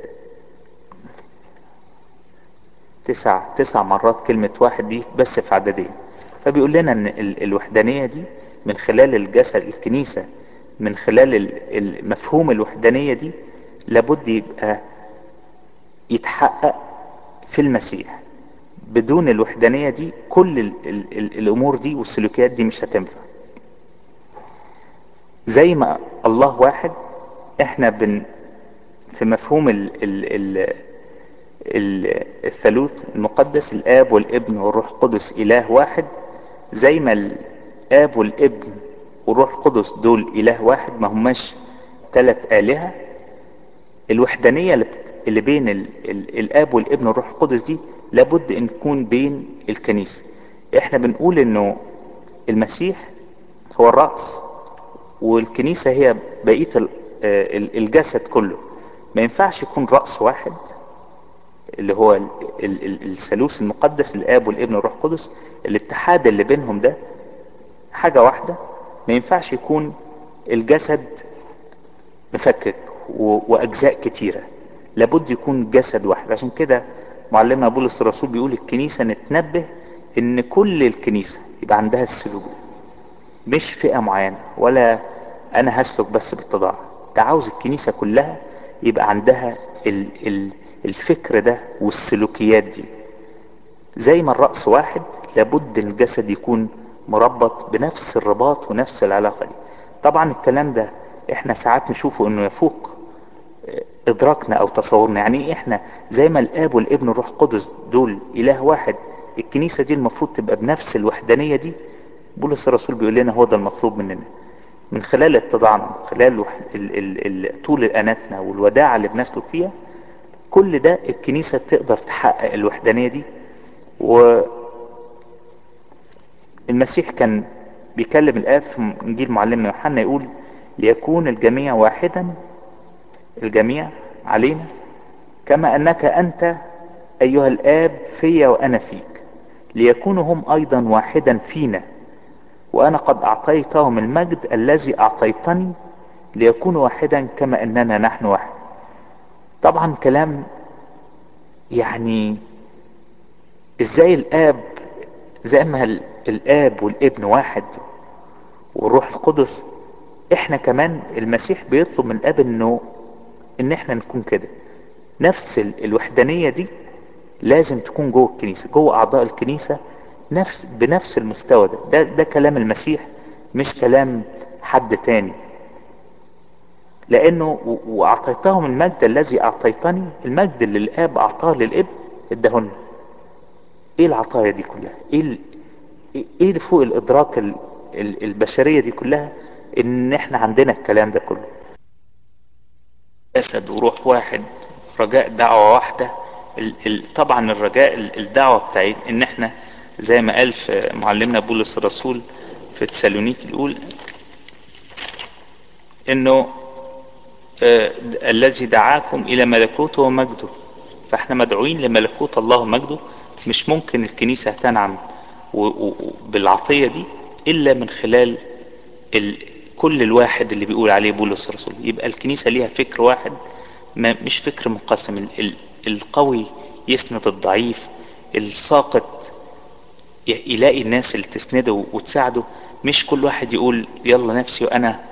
تسع تسع مرات كلمة واحد دي بس في عددين فبيقول لنا ان الوحدانية دي من خلال الجسد الكنيسة من خلال مفهوم الوحدانية دي لابد يبقى يتحقق في المسيح بدون الوحدانية دي كل ال ال ال الامور دي والسلوكيات دي مش هتنفع زي ما الله واحد احنا بن في مفهوم ال ال ال ال الثالوث المقدس الاب والابن والروح القدس اله واحد زي ما الاب والابن والروح القدس دول اله واحد ما هماش ثلاث الهه الوحدانيه اللي بين ال ال الاب والابن والروح القدس دي لابد ان تكون بين الكنيسه احنا بنقول انه المسيح هو الراس والكنيسه هي بقيه الجسد كله ما ينفعش يكون راس واحد اللي هو الثالوث المقدس الاب والابن والروح القدس الاتحاد اللي بينهم ده حاجة واحدة ما ينفعش يكون الجسد مفكك واجزاء كتيرة لابد يكون جسد واحد عشان كده معلمنا بولس الرسول بيقول الكنيسة نتنبه ان كل الكنيسة يبقى عندها السلوك ده مش فئة معينة ولا انا هسلك بس بالتضاع ده عاوز الكنيسة كلها يبقى عندها ال ال الفكر ده والسلوكيات دي زي ما الرأس واحد لابد الجسد يكون مربط بنفس الرباط ونفس العلاقة دي طبعا الكلام ده احنا ساعات نشوفه انه يفوق ادراكنا او تصورنا يعني احنا زي ما الاب والابن والروح القدس دول اله واحد الكنيسة دي المفروض تبقى بنفس الوحدانية دي بولس الرسول بيقول لنا هو ده المطلوب مننا من خلال اتضاعنا من خلال ال ال ال طول اناتنا والوداعة اللي بنسلك فيها كل ده الكنيسة تقدر تحقق الوحدانية دي المسيح كان بيكلم الآب في إنجيل معلمنا يوحنا يقول ليكون الجميع واحدا الجميع علينا كما أنك أنت أيها الآب في وأنا فيك ليكونوا هم أيضا واحدا فينا وأنا قد أعطيتهم المجد الذي أعطيتني ليكونوا واحدا كما أننا نحن واحد طبعا كلام يعني ازاي الاب زي ما الاب والابن واحد والروح القدس احنا كمان المسيح بيطلب من الاب انه ان احنا نكون كده نفس الوحدانية دي لازم تكون جوه الكنيسة جوه اعضاء الكنيسة نفس بنفس المستوى ده ده, ده كلام المسيح مش كلام حد تاني لانه واعطيتهم المجد الذي اعطيتني المجد اللي الاب اعطاه للابن ادهن ايه العطايا دي كلها ايه ال... ايه اللي فوق الادراك ال... ال... البشرية دي كلها ان احنا عندنا الكلام ده كله جسد وروح واحد رجاء دعوة واحدة ال... ال... طبعا الرجاء الدعوة بتاعت ان احنا زي ما قال في معلمنا بولس الرسول في تسالونيك الاولى انه آه الذي دعاكم الى ملكوته ومجده فاحنا مدعوين لملكوت الله ومجده مش ممكن الكنيسة تنعم بالعطية دي الا من خلال ال... كل الواحد اللي بيقول عليه بولس الرسول يبقى الكنيسة ليها فكر واحد ما مش فكر منقسم ال... ال... القوي يسند الضعيف الساقط يلاقي الناس اللي تسنده وتساعده مش كل واحد يقول يلا نفسي وانا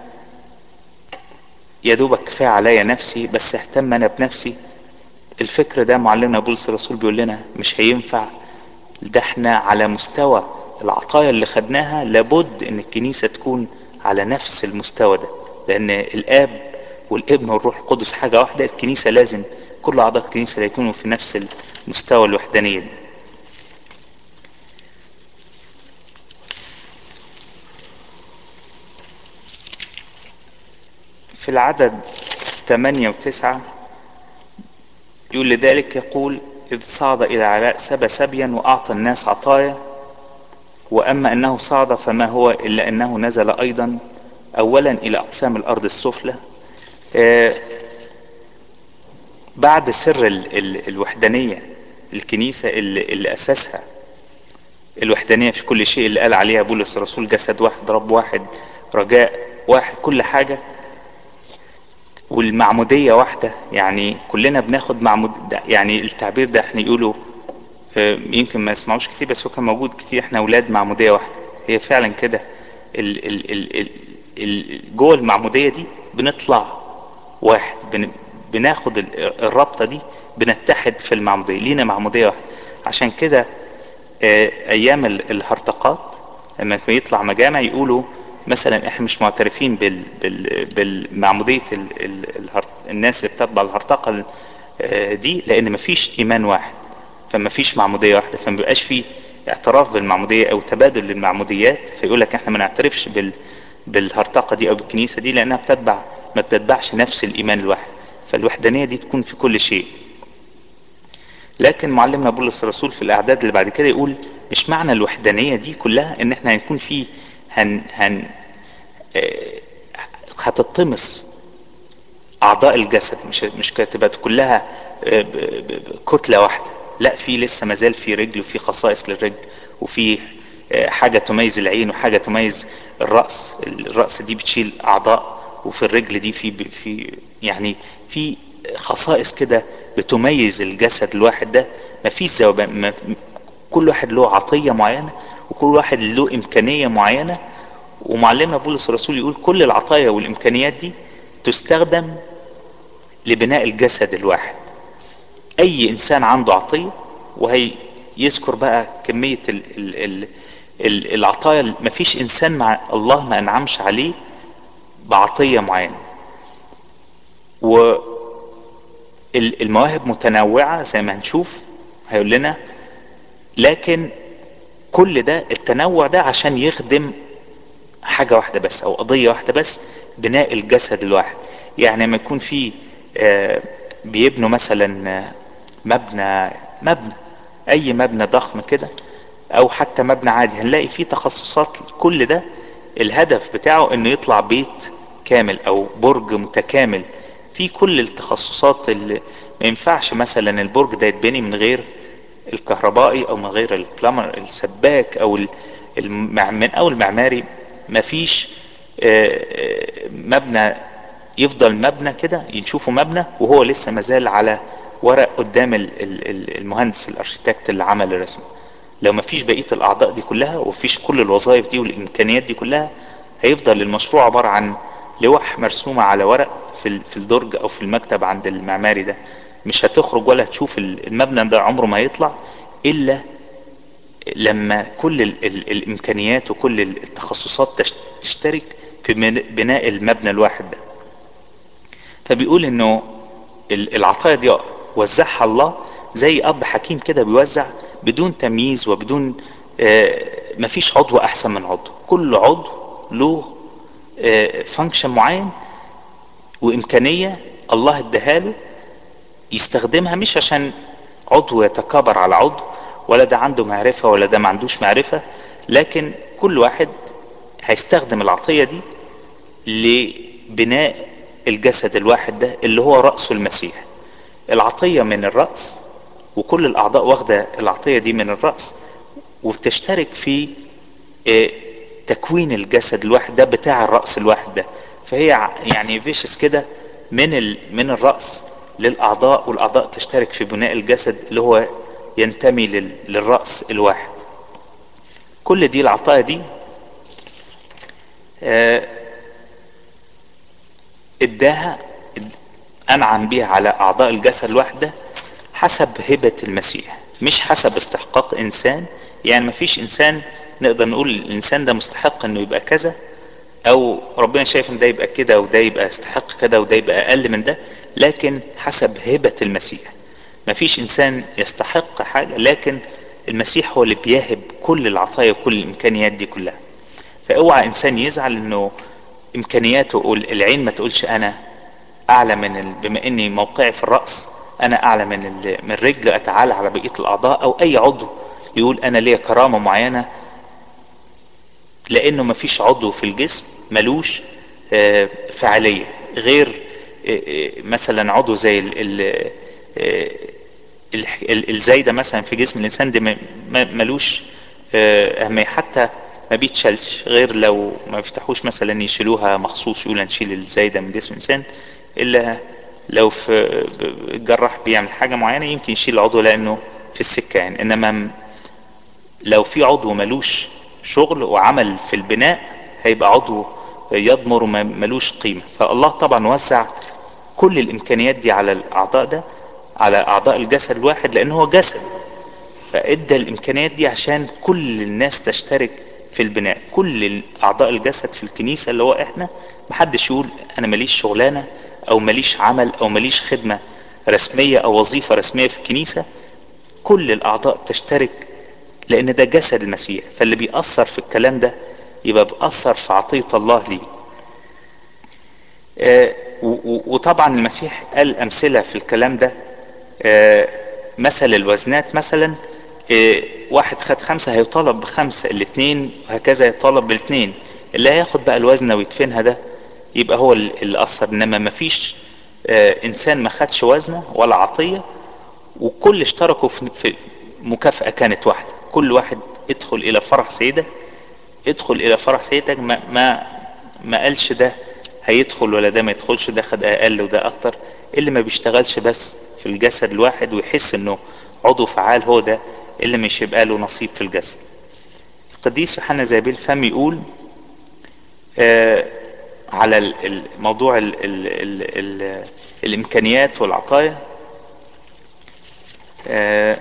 يا دوبك كفايه عليا نفسي بس اهتم انا بنفسي الفكر ده معلمنا بولس الرسول بيقول لنا مش هينفع ده احنا على مستوى العطايا اللي خدناها لابد ان الكنيسة تكون على نفس المستوى ده لان الاب والابن والروح القدس حاجة واحدة الكنيسة لازم كل اعضاء الكنيسة يكونوا في نفس المستوى الوحدانية دي في العدد ثمانية وتسعة يقول لذلك يقول إذ صعد إلى علاء سبى سبيا وأعطى الناس عطايا وأما أنه صعد فما هو إلا أنه نزل أيضا أولا إلى أقسام الأرض السفلى آه بعد سر ال ال الوحدانية الكنيسة اللي, اللي أساسها الوحدانية في كل شيء اللي قال عليها بولس الرسول جسد واحد رب واحد رجاء واحد كل حاجة والمعمودية واحدة يعني كلنا بناخد معمود يعني التعبير ده احنا يقولوا يمكن ما يسمعوش كتير بس هو كان موجود كتير احنا اولاد معمودية واحدة هي فعلا كده ال ال ال ال ال جوه المعمودية دي بنطلع واحد بن بناخد الرابطة دي بنتحد في المعمودية لينا معمودية واحدة عشان كده ايام الهرطقات لما يطلع مجامع يقولوا مثلا احنا مش معترفين بال بال بالمعمودية ال ال الناس اللي بتتبع الهرطقة دي لان مفيش ايمان واحد فمفيش معمودية واحدة فما بيبقاش في اعتراف بالمعمودية او تبادل للمعموديات فيقول لك احنا ما نعترفش بال بالهرطقة دي او بالكنيسة دي لانها بتتبع ما بتتبعش نفس الايمان الواحد فالوحدانية دي تكون في كل شيء لكن معلمنا بولس الرسول في الاعداد اللي بعد كده يقول مش معنى الوحدانية دي كلها ان احنا هنكون في هن هن اه هتطمس اعضاء الجسد مش مش تبقى كلها اه كتلة واحدة لا في لسه مازال في رجل وفي خصائص للرجل وفي اه حاجة تميز العين وحاجة تميز الرأس الرأس دي بتشيل اعضاء وفي الرجل دي في في يعني في خصائص كده بتميز الجسد الواحد ده مفيش زوبان كل واحد له عطية معينة وكل واحد له إمكانية معينة ومعلمنا بولس الرسول يقول كل العطايا والإمكانيات دي تستخدم لبناء الجسد الواحد أي إنسان عنده عطية وهي يذكر بقى كمية ال ال ال ال العطايا مفيش إنسان مع الله ما أنعمش عليه بعطية معينة والمواهب متنوعة زي ما هنشوف هيقول لنا لكن كل ده التنوع ده عشان يخدم حاجة واحدة بس او قضية واحدة بس بناء الجسد الواحد يعني لما يكون في بيبنوا مثلا مبنى مبنى اي مبنى ضخم كده او حتى مبنى عادي هنلاقي فيه تخصصات كل ده الهدف بتاعه انه يطلع بيت كامل او برج متكامل في كل التخصصات اللي ما ينفعش مثلا البرج ده يتبني من غير الكهربائي او من غير البلمر السباك او المع... من او المعماري مفيش مبنى يفضل مبنى كده نشوفه مبنى وهو لسه مازال على ورق قدام المهندس الارشيتكت اللي عمل الرسم لو مفيش بقية الاعضاء دي كلها ومفيش كل الوظائف دي والامكانيات دي كلها هيفضل المشروع عبارة عن لوح مرسومة على ورق في في الدرج او في المكتب عند المعماري ده مش هتخرج ولا هتشوف المبنى ده عمره ما يطلع الا لما كل ال ال الامكانيات وكل التخصصات تشترك في بناء المبنى الواحد ده فبيقول انه العطايا دي وزعها الله زي اب حكيم كده بيوزع بدون تمييز وبدون مفيش عضو احسن من عضو كل عضو له فانكشن معين وامكانية الله اداها يستخدمها مش عشان عضو يتكابر على عضو ولا ده عنده معرفة ولا ده ما عندوش معرفة لكن كل واحد هيستخدم العطية دي لبناء الجسد الواحد ده اللي هو رأسه المسيح العطية من الرأس وكل الأعضاء واخدة العطية دي من الرأس وبتشترك في تكوين الجسد الواحد ده بتاع الرأس الواحد ده فهي يعني فيشس كده من ال... من الرأس للأعضاء والأعضاء تشترك في بناء الجسد اللي هو ينتمي لل... للرأس الواحد كل دي العطايا دي آه اداها انعم بيها على اعضاء الجسد الواحدة حسب هبة المسيح مش حسب استحقاق انسان يعني مفيش انسان نقدر نقول الانسان ده مستحق انه يبقى كذا او ربنا شايف ان ده يبقى كده وده يبقى يستحق كده وده يبقى اقل من ده لكن حسب هبة المسيح مفيش انسان يستحق حاجة لكن المسيح هو اللي بيهب كل العطايا وكل الامكانيات دي كلها فاوعى انسان يزعل انه امكانياته العين ما تقولش انا اعلى من ال... بما اني موقعي في الرأس انا اعلى من ال... من الرجل اتعالى على بقية الاعضاء او اي عضو يقول انا ليا كرامة معينة لانه مفيش عضو في الجسم ملوش فعالية غير مثلا عضو زي ال ال الزايدة مثلا في جسم الانسان ده ملوش اهمية حتى ما بيتشالش غير لو ما بيفتحوش مثلا يشيلوها مخصوص يقول نشيل الزايدة من جسم الانسان الا لو في الجراح بيعمل حاجة معينة يمكن يشيل العضو لانه في السكة يعني انما لو في عضو ملوش شغل وعمل في البناء هيبقى عضو يضمر وملوش قيمة فالله طبعا وزع كل الامكانيات دي على الاعضاء ده على اعضاء الجسد الواحد لان هو جسد فادى الامكانيات دي عشان كل الناس تشترك في البناء كل اعضاء الجسد في الكنيسة اللي هو احنا محدش يقول انا ماليش شغلانة او ماليش عمل او ماليش خدمة رسمية او وظيفة رسمية في الكنيسة كل الاعضاء تشترك لان ده جسد المسيح فاللي بيأثر في الكلام ده يبقى بيأثر في عطية الله ليه آه وطبعا المسيح قال امثلة في الكلام ده آه مثل الوزنات مثلا آه واحد خد خمسة هيطالب بخمسة الاتنين وهكذا يطالب بالاثنين اللي هياخد بقى الوزنة ويدفنها ده يبقى هو اللي اثر انما مفيش انسان ما خدش وزنة ولا عطية وكل اشتركوا في مكافأة كانت واحدة كل واحد ادخل الى فرح سيدة ادخل الى فرح سيدك ما, ما, ما قالش ده هيدخل ولا ده ما يدخلش ده خد اقل وده اكتر اللي ما بيشتغلش بس في الجسد الواحد ويحس انه عضو فعال هو ده اللي مش يبقى له نصيب في الجسد القديس يوحنا زابيل فم يقول آه على الموضوع ال ال ال ال الامكانيات والعطايا آه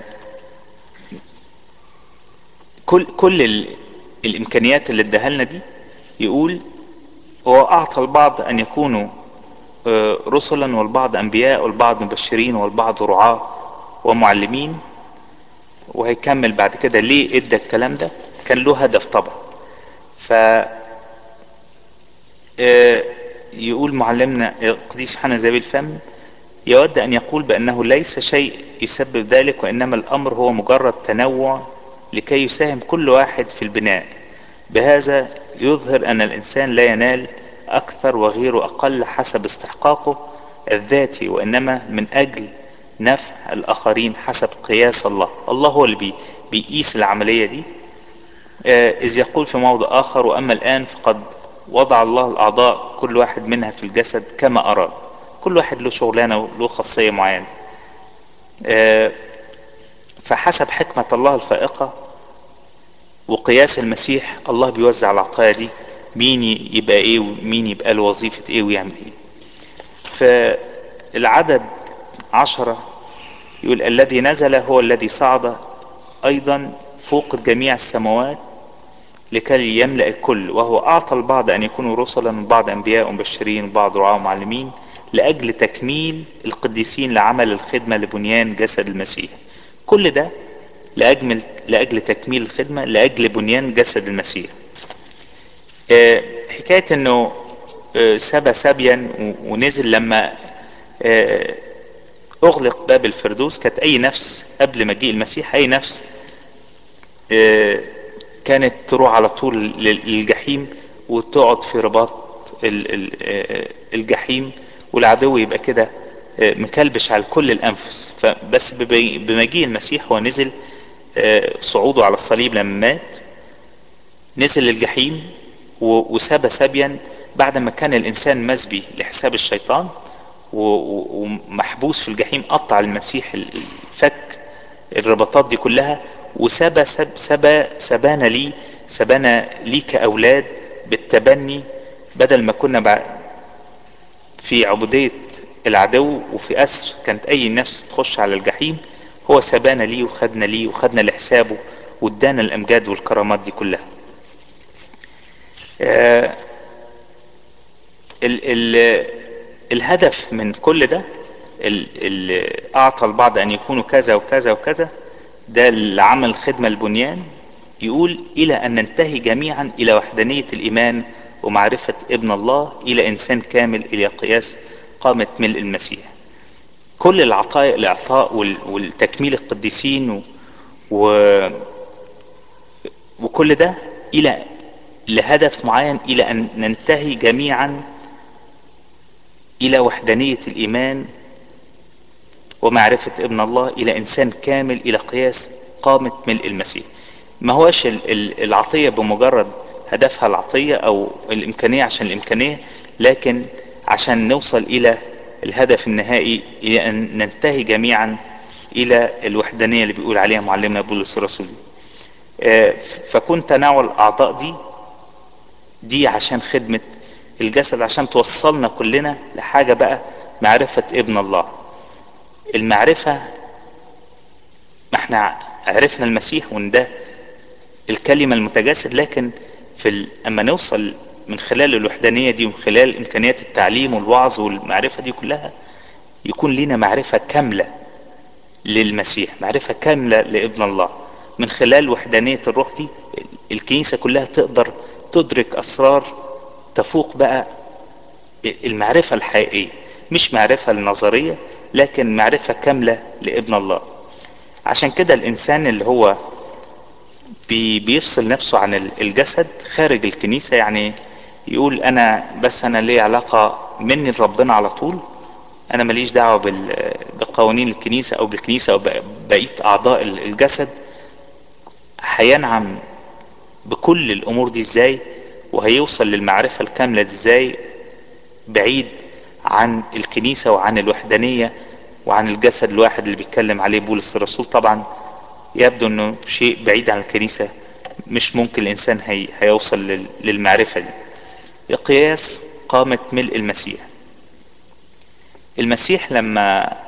كل كل ال الامكانيات اللي اداها لنا دي يقول هو اعطى البعض ان يكونوا آه رسلا والبعض انبياء والبعض مبشرين والبعض رعاة ومعلمين وهيكمل بعد كده ليه ادى الكلام ده كان له هدف طبعا ف يقول معلمنا القديس يوحنا زابيل الفم يود ان يقول بانه ليس شيء يسبب ذلك وانما الامر هو مجرد تنوع لكي يساهم كل واحد في البناء بهذا يظهر أن الإنسان لا ينال أكثر وغيره أقل حسب استحقاقه الذاتي وإنما من أجل نفع الآخرين حسب قياس الله الله هو اللي بيقيس العملية دي إذ يقول في موضع آخر وأما الآن فقد وضع الله الأعضاء كل واحد منها في الجسد كما أراد كل واحد له شغلانة وله خاصية معينة فحسب حكمة الله الفائقة وقياس المسيح الله بيوزع العطايا دي مين يبقى ايه ومين يبقى له وظيفة ايه ويعمل ايه فالعدد عشرة يقول الذي نزل هو الذي صعد ايضا فوق جميع السماوات لكي يملأ الكل وهو اعطى البعض ان يكونوا رسلا وبعض انبياء ومبشرين وبعض رعاة ومعلمين لاجل تكميل القديسين لعمل الخدمة لبنيان جسد المسيح كل ده لأجل, لأجل تكميل الخدمة لأجل بنيان جسد المسيح حكاية انه سبى سبيا ونزل لما اغلق باب الفردوس كانت اي نفس قبل مجيء المسيح اي نفس كانت تروح على طول للجحيم وتقعد في رباط الجحيم والعدو يبقى كده مكلبش على كل الانفس فبس بمجيء المسيح هو نزل صعوده على الصليب لما مات نزل للجحيم وساب سبيا بعد ما كان الانسان مسبي لحساب الشيطان ومحبوس في الجحيم قطع المسيح الفك الرباطات دي كلها وسبى سب سبى سبانا لي سبانا لي كأولاد بالتبني بدل ما كنا في عبودية العدو وفي أسر كانت أي نفس تخش على الجحيم هو سبانا ليه وخدنا ليه وخدنا لحسابه وادانا الأمجاد والكرامات دي كلها آه ال ال الهدف من كل ده اللي أعطى البعض أن يكونوا كذا وكذا وكذا ده العمل خدمة البنيان يقول إلى أن ننتهي جميعا إلى وحدانية الإيمان ومعرفة ابن الله إلى إنسان كامل إلى قياس قامة ملء المسيح كل العطاء الإعطاء والتكميل القديسين و... و... وكل ده إلى لهدف معين إلى أن ننتهي جميعا إلى وحدانية الإيمان ومعرفة ابن الله إلى إنسان كامل إلى قياس قامة ملء المسيح ما هوش العطية بمجرد هدفها العطية أو الإمكانية عشان الإمكانية لكن عشان نوصل إلى الهدف النهائي إلى أن ننتهي جميعا إلى الوحدانية اللي بيقول عليها معلمنا بولس الرسول فكنت تناول الأعضاء دي دي عشان خدمة الجسد عشان توصلنا كلنا لحاجة بقى معرفة ابن الله المعرفة ما احنا عرفنا المسيح وان ده الكلمة المتجسد لكن في ال... اما نوصل من خلال الوحدانية دي ومن خلال امكانيات التعليم والوعظ والمعرفة دي كلها يكون لنا معرفة كاملة للمسيح معرفة كاملة لابن الله من خلال وحدانية الروح دي الكنيسة كلها تقدر تدرك اسرار تفوق بقى المعرفة الحقيقية مش معرفة النظرية لكن معرفة كاملة لابن الله عشان كده الانسان اللي هو بي بيفصل نفسه عن الجسد خارج الكنيسة يعني يقول انا بس انا ليه علاقة مني لربنا على طول انا ماليش دعوة بقوانين الكنيسة او بالكنيسة او بقية اعضاء الجسد هينعم بكل الامور دي ازاي وهيوصل للمعرفة الكاملة دي ازاي بعيد عن الكنيسة وعن الوحدانية وعن الجسد الواحد اللي بيتكلم عليه بولس الرسول طبعا يبدو انه شيء بعيد عن الكنيسة مش ممكن الانسان هي هيوصل للمعرفة دي قياس قامة ملء المسيح المسيح لما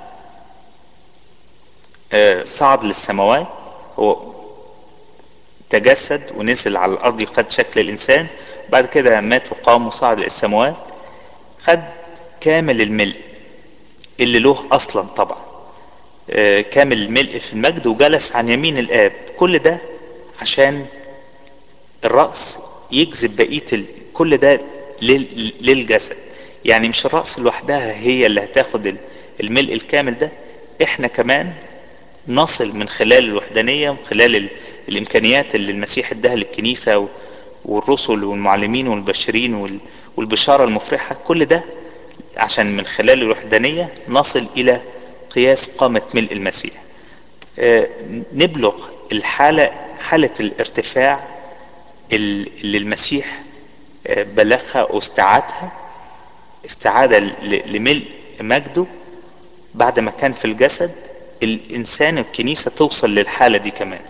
صعد للسماوات هو تجسد ونزل على الارض وخد شكل الانسان بعد كده مات وقام وصعد للسماوات خد كامل الملء اللي له اصلا طبعا كامل الملء في المجد وجلس عن يمين الاب كل ده عشان الرأس يجذب بقية ال... كل ده لل... للجسد يعني مش الرأس لوحدها هي اللي هتاخد الملء الكامل ده احنا كمان نصل من خلال الوحدانية ومن خلال الامكانيات اللي المسيح اداها للكنيسة والرسل والمعلمين والمبشرين وال- والبشارة المفرحة كل ده عشان من خلال الوحدانية نصل الى قياس قامة ملء المسيح آه، نبلغ الحالة حالة الارتفاع اللي المسيح آه، بلغها واستعادها استعادة ل- لملء مجده بعد ما كان في الجسد الإنسان الكنيسة توصل للحالة دي كمان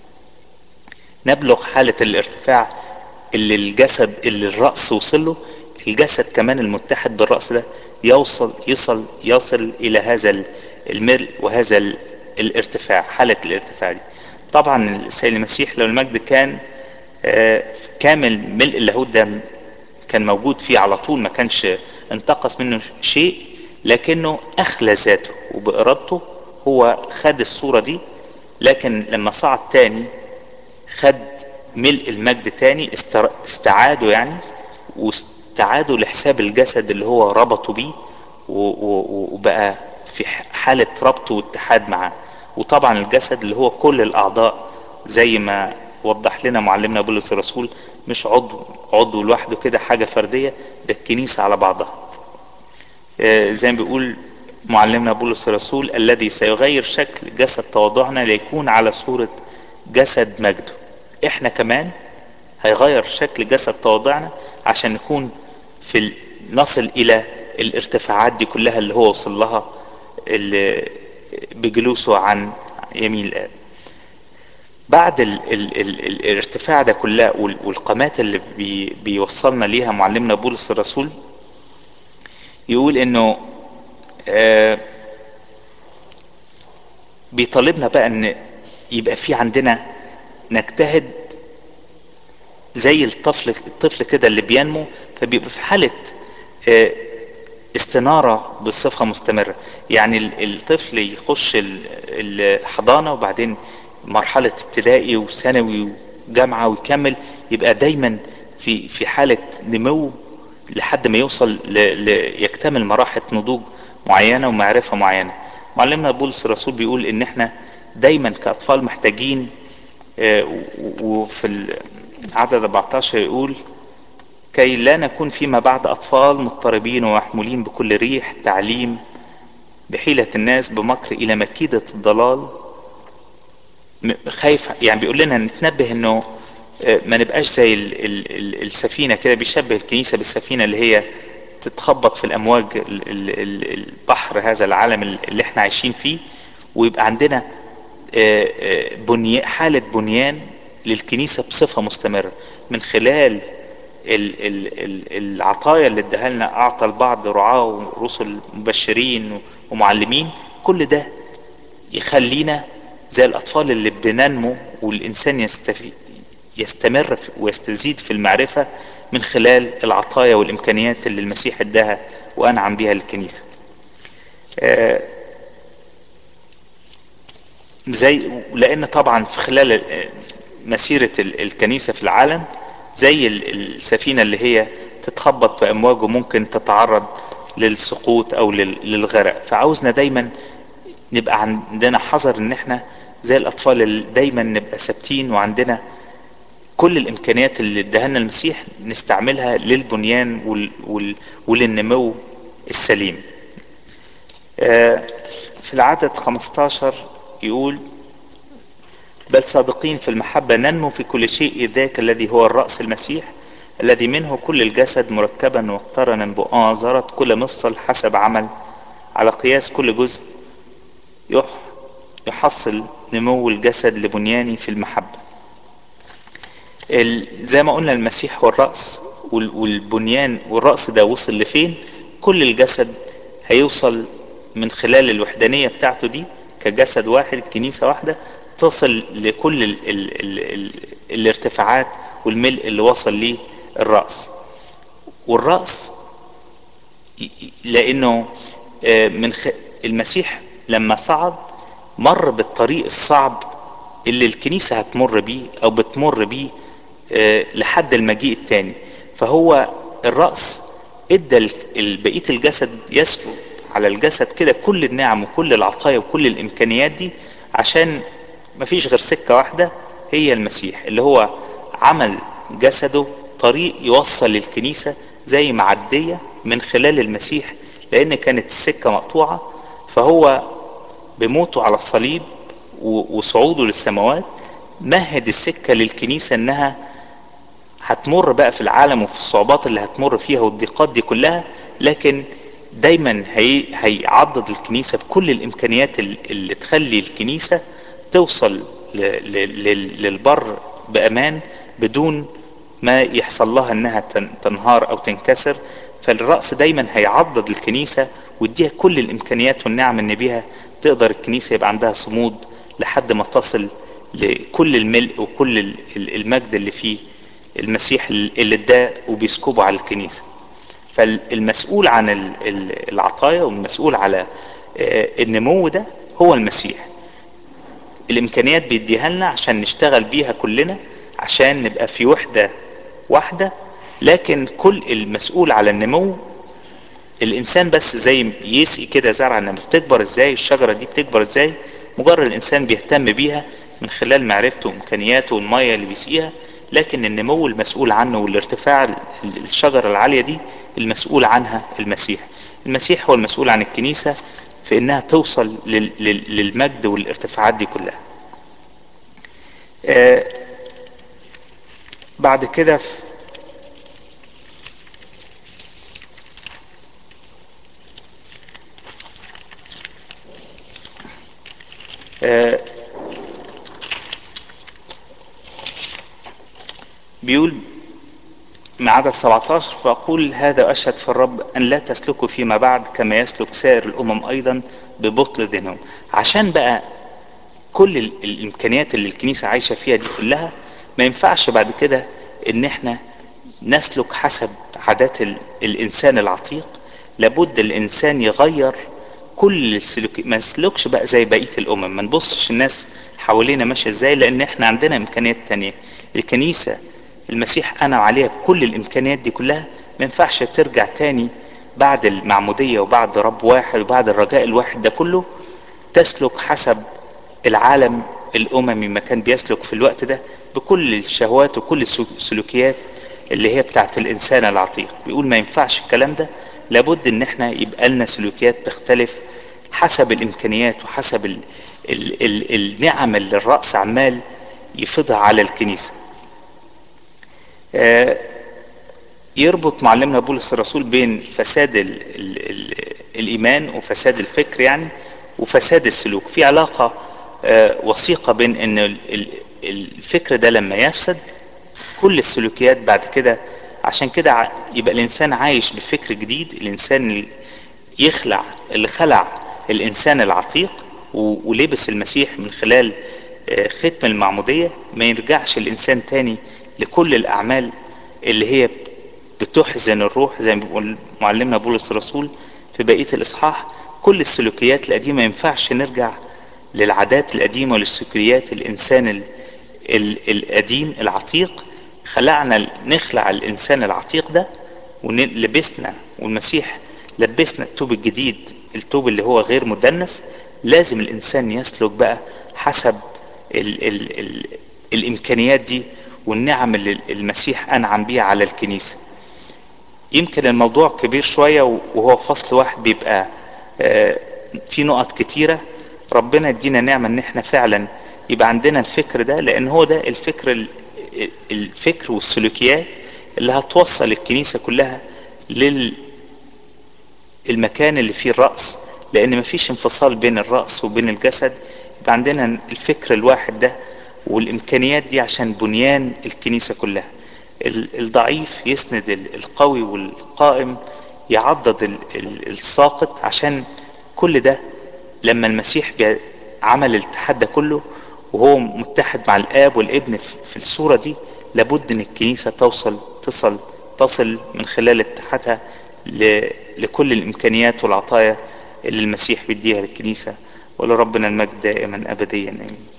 نبلغ حالة الارتفاع اللي الجسد اللي الرأس وصل له الجسد كمان المتحد بالرأس ده يوصل يصل يصل إلى هذا الملء وهذا ال- الارتفاع حالة الارتفاع دي طبعا السيد المسيح لو المجد كان آه، كامل ملء اللاهوت ده كان موجود فيه على طول ما كانش انتقص منه شيء لكنه اخلى ذاته وبارادته هو خد الصورة دي لكن لما صعد تاني خد ملء المجد تاني استر- استعاده يعني واستعاده لحساب الجسد اللي هو ربطه بيه و- و- وبقى في ح- حالة ربط واتحاد معاه وطبعا الجسد اللي هو كل الأعضاء زي ما وضح لنا معلمنا بولس الرسول مش عضو عضو لوحده كده حاجة فردية ده الكنيسة على بعضها آه، زي ما بيقول معلمنا بولس الرسول الذي سيغير شكل جسد تواضعنا ليكون على صورة جسد مجده احنا كمان هيغير شكل جسد تواضعنا عشان نكون في ال... نصل الى الارتفاعات دي كلها اللي هو وصل لها اللي بجلوسه عن يمين الاب بعد ال ال ال ال الارتفاع ده كلها وال- والقامات اللي بي بيوصلنا ليها معلمنا بولس الرسول يقول انه آه بيطالبنا بقى ان يبقى في عندنا نجتهد زي الطفل الطفل كده اللي بينمو فبيبقى في حالة آه، استنارة بصفة مستمرة يعني ال- الطفل يخش ال- الحضانة وبعدين مرحلة ابتدائي وثانوي وجامعة ويكمل يبقى دايما في في حالة نمو لحد ما يوصل ل... ل... يكتمل مراحل نضوج معينة ومعرفة معينة معلمنا بولس الرسول بيقول ان احنا دايما كأطفال محتاجين آه، و- وفي العدد 14 يقول كي لا نكون فيما بعد أطفال مضطربين ومحمولين بكل ريح تعليم بحيلة الناس بمكر إلى مكيدة الضلال م- خايف يعني بيقول لنا نتنبه انه آه، ما نبقاش زي ال ال ال السفينة كده بيشبه الكنيسة بالسفينة اللي هي تتخبط في الأمواج ال ال ال البحر هذا العالم اللي احنا عايشين فيه ويبقى عندنا آه، آه، بني حالة بنيان للكنيسة بصفة مستمرة من خلال ال ال ال العطايا اللي اداها لنا اعطى البعض رعاة ورسل مبشرين ومعلمين كل ده يخلينا زي الاطفال اللي بننمو والانسان يستفيد يستمر في- ويستزيد في المعرفة من خلال العطايا والامكانيات اللي المسيح اداها وانعم بها للكنيسة آه، زي لان طبعا في خلال مسيرة ال- الكنيسة في العالم زي ال- السفينة اللي هي تتخبط بامواج وممكن تتعرض للسقوط او لل- للغرق فعاوزنا دايما نبقى عندنا حذر ان احنا زي الاطفال اللي دايما نبقى ثابتين وعندنا كل الامكانيات اللي اداها لنا المسيح نستعملها للبنيان وال... وال... وللنمو السليم آه، في العدد 15 يقول بل صادقين في المحبة ننمو في كل شيء ذاك الذي هو الرأس المسيح الذي منه كل الجسد مركبا مقترنا بآزرة كل مفصل حسب عمل على قياس كل جزء يح يحصل نمو الجسد لبنيانه في المحبة ال- زي ما قلنا المسيح هو الرأس وال- والبنيان والرأس ده وصل لفين كل الجسد هيوصل من خلال الوحدانية بتاعته دي كجسد واحد كنيسة واحدة تصل لكل ال ال ال ال الارتفاعات والملء اللي وصل ليه الرأس والرأس ي- ي- لأنه آه، من خ... المسيح لما صعد مر بالطريق الصعب اللي الكنيسة هتمر بيه أو بتمر بيه آه، لحد المجيء التاني فهو الرأس ادى ال- ال- بقية الجسد يسكب على الجسد كده كل النعم وكل العطايا وكل الإمكانيات دي عشان مفيش غير سكة واحدة هي المسيح اللي هو عمل جسده طريق يوصل للكنيسة زي معدية من خلال المسيح لان كانت السكة مقطوعة فهو بموته على الصليب وصعوده للسماوات مهد السكة للكنيسة انها هتمر بقى في العالم وفي الصعوبات اللي هتمر فيها والضيقات دي كلها لكن دايما هي هيعضد الكنيسة بكل الامكانيات اللي تخلي الكنيسة توصل للبر بامان بدون ما يحصل لها انها تنهار او تنكسر فالرأس دايما هيعضد الكنيسة ويديها كل الامكانيات والنعم ان بيها تقدر الكنيسة يبقى عندها صمود لحد ما تصل لكل الملء وكل المجد اللي فيه المسيح اللي اداه وبيسكبه على الكنيسة فالمسؤول عن العطايا والمسؤول على النمو ده هو المسيح الامكانيات بيديها لنا عشان نشتغل بيها كلنا عشان نبقى في وحدة واحدة لكن كل المسؤول على النمو الانسان بس زي يسقي كده زرعة لما بتكبر ازاي الشجرة دي بتكبر ازاي مجرد الانسان بيهتم بيها من خلال معرفته وامكانياته والمية اللي بيسقيها لكن النمو المسؤول عنه والارتفاع الشجرة العالية دي المسؤول عنها المسيح المسيح هو المسؤول عن الكنيسة في انها توصل للمجد والارتفاعات دي كلها آه بعد كده في آه بيقول من عدد 17 فأقول هذا أشهد في الرب أن لا تسلكوا فيما بعد كما يسلك سائر الأمم أيضا ببطل دينهم عشان بقى كل الإمكانيات اللي الكنيسة عايشة فيها دي كلها ما ينفعش بعد كده إن إحنا نسلك حسب عادات الإنسان العتيق لابد الإنسان يغير كل السلوك ما نسلكش بقى زي بقية الأمم ما نبصش الناس حوالينا ماشية ازاي لأن إحنا عندنا إمكانيات تانية الكنيسة المسيح أنا عليها كل الإمكانيات دي كلها ما ينفعش ترجع تاني بعد المعمودية وبعد رب واحد وبعد الرجاء الواحد ده كله تسلك حسب العالم الأممي ما كان بيسلك في الوقت ده بكل الشهوات وكل السلوكيات اللي هي بتاعت الإنسان العتيق بيقول ما ينفعش الكلام ده لابد إن احنا يبقى لنا سلوكيات تختلف حسب الإمكانيات وحسب ال ال ال النعم اللي الرأس عمال يفضها على الكنيسة يربط معلمنا بولس الرسول بين فساد ال ال ال الإيمان وفساد الفكر يعني وفساد السلوك في علاقة وثيقة بين ان الفكر ده لما يفسد كل السلوكيات بعد كده عشان كده يبقى الانسان عايش بفكر جديد الانسان يخلع اللي خلع الانسان العتيق ولبس المسيح من خلال ختم المعمودية ما يرجعش الانسان تاني لكل الاعمال اللي هي بتحزن الروح زي ما بيقول معلمنا بولس الرسول في بقية الاصحاح كل السلوكيات القديمة ما ينفعش نرجع للعادات القديمة وللسلوكيات الانسان ال ال القديم العتيق خلعنا نخلع الانسان العتيق ده ولبسنا والمسيح لبسنا التوب الجديد التوب اللي هو غير مدنس لازم الانسان يسلك بقى حسب ال ال ال الامكانيات دي والنعم اللي المسيح انعم بيها على الكنيسة يمكن الموضوع كبير شوية وهو فصل واحد بيبقى في نقط كتيرة ربنا يدينا نعمة ان احنا فعلا يبقى عندنا الفكر ده لان هو ده الفكر الفكر والسلوكيات اللي هتوصل الكنيسة كلها للمكان اللي فيه الرأس لان مفيش انفصال بين الرأس وبين الجسد يبقى عندنا الفكر الواحد ده والامكانيات دي عشان بنيان الكنيسة كلها الضعيف يسند القوي والقائم يعضد الساقط عشان كل ده لما المسيح عمل الاتحاد ده كله وهو متحد مع الاب والابن في الصورة دي لابد ان الكنيسة توصل تصل تصل من خلال اتحادها لكل الامكانيات والعطايا اللي المسيح بيديها للكنيسة ولربنا المجد دائما ابديا امين